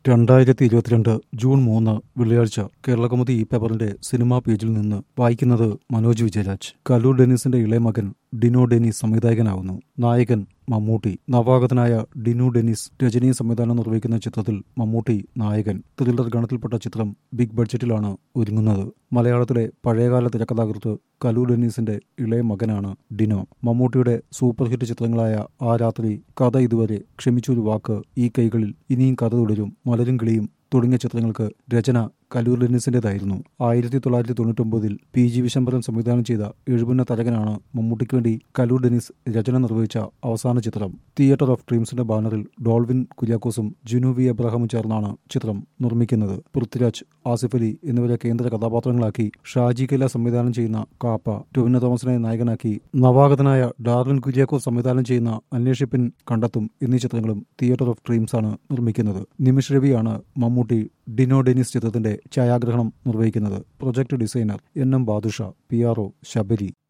രണ്ടായിരത്തി ഇരുപത്തിരണ്ട് ജൂൺ മൂന്ന് വെള്ളിയാഴ്ച കേരളകൗമുദി ഈ പേപ്പറിന്റെ സിനിമാ പേജിൽ നിന്ന് വായിക്കുന്നത് മനോജ് വിജയരാജ് കലൂർ ഡെന്നീസിന്റെ ഇളയ മകൻ ഡിനോ ഡെന്നീസ് സംവിധായകനാവുന്നു നായകൻ മമ്മൂട്ടി നവാഗതനായ ഡിനു ഡെന്നീസ് രജനി സംവിധാനം നിർവഹിക്കുന്ന ചിത്രത്തിൽ മമ്മൂട്ടി നായകൻ ത്രില്ലർ ഗണത്തിൽപ്പെട്ട ചിത്രം ബിഗ് ബഡ്ജറ്റിലാണ് ഒരുങ്ങുന്നത് മലയാളത്തിലെ പഴയകാല തിരക്കഥാകൃത്ത് കലു ഡെന്നീസിന്റെ ഇളയ മകനാണ് ഡിനോ മമ്മൂട്ടിയുടെ സൂപ്പർ ഹിറ്റ് ചിത്രങ്ങളായ ആ രാത്രി കഥ ഇതുവരെ ക്ഷമിച്ചൊരു വാക്ക് ഈ കൈകളിൽ ഇനിയും കഥ തുടരും മലരും കിളിയും തുടങ്ങിയ ചിത്രങ്ങൾക്ക് രചന കലൂർ ഡെന്നിസിന്റേതായിരുന്നു ആയിരത്തി തൊള്ളായിരത്തി തൊണ്ണൂറ്റൊമ്പതിൽ പി ജി വിശംബരൻ സംവിധാനം ചെയ്ത എഴുപുന്ന തരകനാണ് മമ്മൂട്ടിക്ക് വേണ്ടി കലൂർ ഡെന്നിസ് രചന നിർവഹിച്ച അവസാന ചിത്രം തിയേറ്റർ ഓഫ് ഡ്രീംസിന്റെ ബാനറിൽ ഡോൾവിൻ കുര്യാക്കോസും ജുനു വി എബ്രഹാമും ചേർന്നാണ് ചിത്രം നിർമ്മിക്കുന്നത് പൃഥ്വിരാജ് ആസിഫ് അലി എന്നിവരെ കേന്ദ്ര കഥാപാത്രങ്ങളാക്കി ഷാജി കെല സംവിധാനം ചെയ്യുന്ന കാപ്പ ടൊവിനോ തോമസിനെ നായകനാക്കി നവാഗതനായ ഡാർവിൻ കുര്യാക്കോസ് സംവിധാനം ചെയ്യുന്ന അന്വേഷിപ്പിൻ കണ്ടെത്തും എന്നീ ചിത്രങ്ങളും തിയേറ്റർ ഓഫ് ഡ്രീംസ് ആണ് നിർമ്മിക്കുന്നത് നിമിഷ് രവിയാണ് മമ്മൂട്ടി ഡിനോ ഡെനിസ് ചിത്രത്തിന്റെ ഛായാഗ്രഹണം നിർവഹിക്കുന്നത് project designer N M Badusha P R O Sabari